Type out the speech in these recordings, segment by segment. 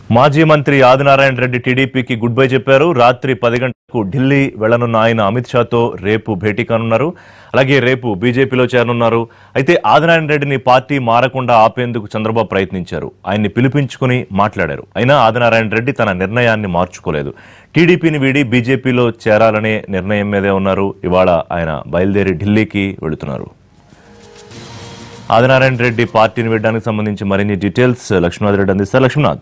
మాజీ మంత్రి ఆదినారాయణ రెడ్డి టీడీపీకి గుడ్ బై చెప్పారు రాత్రి పది గంటలకు ఢిల్లీ వెళ్లనున్న ఆయన అమిత్ షాతో రేపు భేటీ కానున్నారు అలాగే రేపు బీజేపీలో చేరనున్నారు అయితే ఆదినారాయణ రెడ్డిని పార్టీ మారకుండా ఆపేందుకు చంద్రబాబు ప్రయత్నించారు ఆయన్ని పిలిపించుకుని మాట్లాడారు అయినా ఆదినారాయణ రెడ్డి తన నిర్ణయాన్ని మార్చుకోలేదు టీడీపీని వీడి బీజేపీలో చేరాలనే నిర్ణయం మీదే ఉన్నారు ఇవాళ ఆయన బయలుదేరి ఢిల్లీకి వెళుతున్నారు ఆదినారాయణ రెడ్డి పార్టీని వీడడానికి సంబంధించి మరిన్ని డీటెయిల్స్ లక్ష్మీనాథ్ రెడ్డి అందిస్తారు లక్ష్మీనాథ్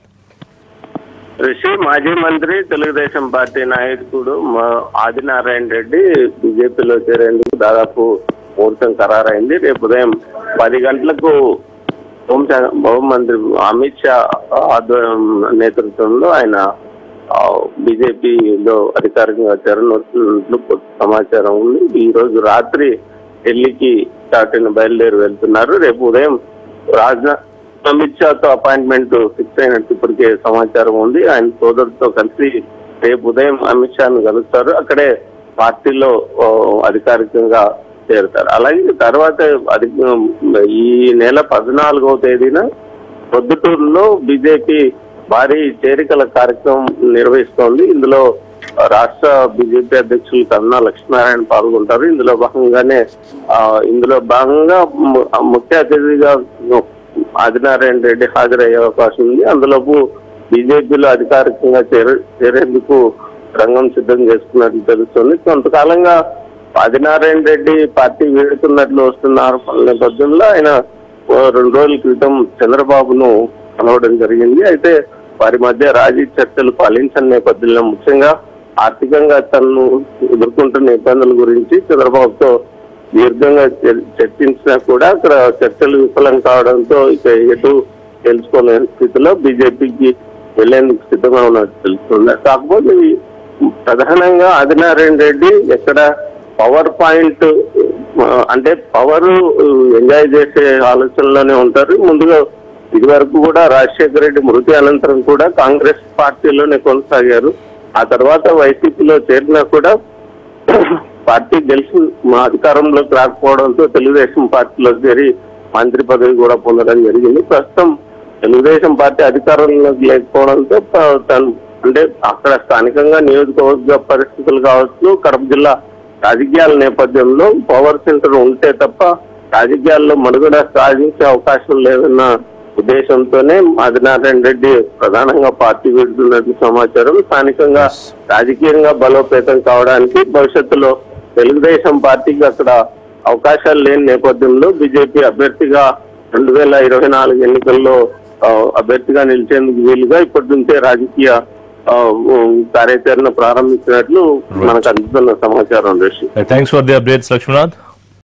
రిషి మాజీ మంత్రి తెలుగుదేశం పార్టీ నాయకుడు మా- ఆదినారాయణ రెడ్డి బీజేపీలో చేరేందుకు దాదాపు ముహూర్తం ఖరారైంది రేపు ఉదయం పది గంటలకు హోంశాఖ హోంమంత్రి అమిత్ షా ఆధ్వర్యం నేతృత్వంలో ఆయన ఆ, బీజేపీలో అధికారికంగా చేరనున్నట్లు సమాచారం ఉంది ఈ రోజు రాత్రి ఢిల్లీకి స్టార్ట్ అయిన బయలుదేరి వెళ్తున్నారు రేపు ఉదయం రాజ్నాథ్ అమిత్ షాతో అపాయింట్మెంట్ ఫిక్స్ అయినట్టు ఇప్పటికే సమాచారం ఉంది ఆయన సోదరుతో కలిసి రేపు ఉదయం అమిత్ షాను కలుస్తారు అక్కడే పార్టీలో ఓ, అధికారికంగా చేరుతారు అలాగే తర్వాత అది ఈ నెల పద్నాలుగవ తేదీన పొద్దుటూరులో బీజేపీ భారీ చేరికల కార్యక్రమం నిర్వహిస్తోంది ఇందులో రాష్ట్ర బీజేపీ అధ్యక్షులు కన్నా లక్ష్మీనారాయణ పాల్గొంటారు ఇందులో భాగంగానే ఆ, ఇందులో భాగంగా ము- ముఖ్య అతిథిగా ఆదినారాయణ రెడ్డి హాజరయ్యే అవకాశం ఉంది అందులోపు బీజేపీలో అధికారికంగా చేర చేరేందుకు రంగం సిద్ధం చేసుకున్నట్లు తెలుస్తుంది కొంతకాలంగా ఆదినారాయణ రెడ్డి పార్టీ వీడుతున్నట్లు వస్తున్న ఆరోపణల నేపథ్యంలో ఆయన ఓ రెండు రోజుల క్రితం చంద్రబాబును కలవడం జరిగింది అయితే వారి మధ్య రాజీ చర్చలు ఫలించని నేపథ్యంలో ముఖ్యంగా ఆర్థికంగా తను ఎదుర్కొంటున్న ఇబ్బందుల గురించి చంద్రబాబుతో దీర్ఘంగా చర్- చర్చించినా కూడా అక్కడ చర్చలు విఫలం కావడంతో ఇక ఎటు తెలుసుకోలేని స్థితిలో బీజేపీకి వెళ్లేందుకు సిద్ధంగా ఉన్నట్టు తెలుస్తుంది కాకపోతే ఈ ప్రధానంగా ఆదినారాయణ రెడ్డి ఎక్కడ పవర్ పాయింట్ ఆ, అంటే పవర్ ఎంజాయ్ చేసే ఆలోచనలోనే ఉంటారు ముందుగా ఇది వరకు కూడా రాజశేఖర రెడ్డి మృతి అనంతరం కూడా కాంగ్రెస్ పార్టీలోనే కొనసాగారు ఆ తర్వాత వైసీపీలో చేరినా కూడా పార్టీ గెలిచి మా అధికారంలోకి రాకపోవడంతో తెలుగుదేశం పార్టీలో చేరి మంత్రి పదవి కూడా పొందడం జరిగింది ప్రస్తుతం తెలుగుదేశం పార్టీ అధికారంలోకి లేకపోవడంతో ప- తను అంటే అక్కడ స్థానికంగా నియోజకవర్గ పరిస్థితులు కావచ్చు కడప జిల్లా రాజకీయాల నేపథ్యంలో పవర్ సెంటర్ ఉంటే తప్ప రాజకీయాల్లో మనుగడ సాధించే అవకాశం లేదన్న ఉద్దేశంతోనే ఆదినారాయణ రెడ్డి ప్రధానంగా పార్టీ విడుతున్నట్లు సమాచారం స్థానికంగా రాజకీయంగా బలోపేతం కావడానికి భవిష్యత్తులో తెలుగుదేశం పార్టీకి అక్కడ అవకాశాలు లేని నేపథ్యంలో బీజేపీ అభ్యర్థిగా రెండు వేల ఇరవై నాలుగు ఎన్నికల్లో ఆ, అభ్యర్థిగా నిలిచేందుకు వీలుగా ఇప్పటి నుంచే రాజకీయ ఆ, కార్యాచరణ ప్రారంభించినట్లు మనకు అందుతున్న సమాచారం Rishi thanks for the updates Lakshminath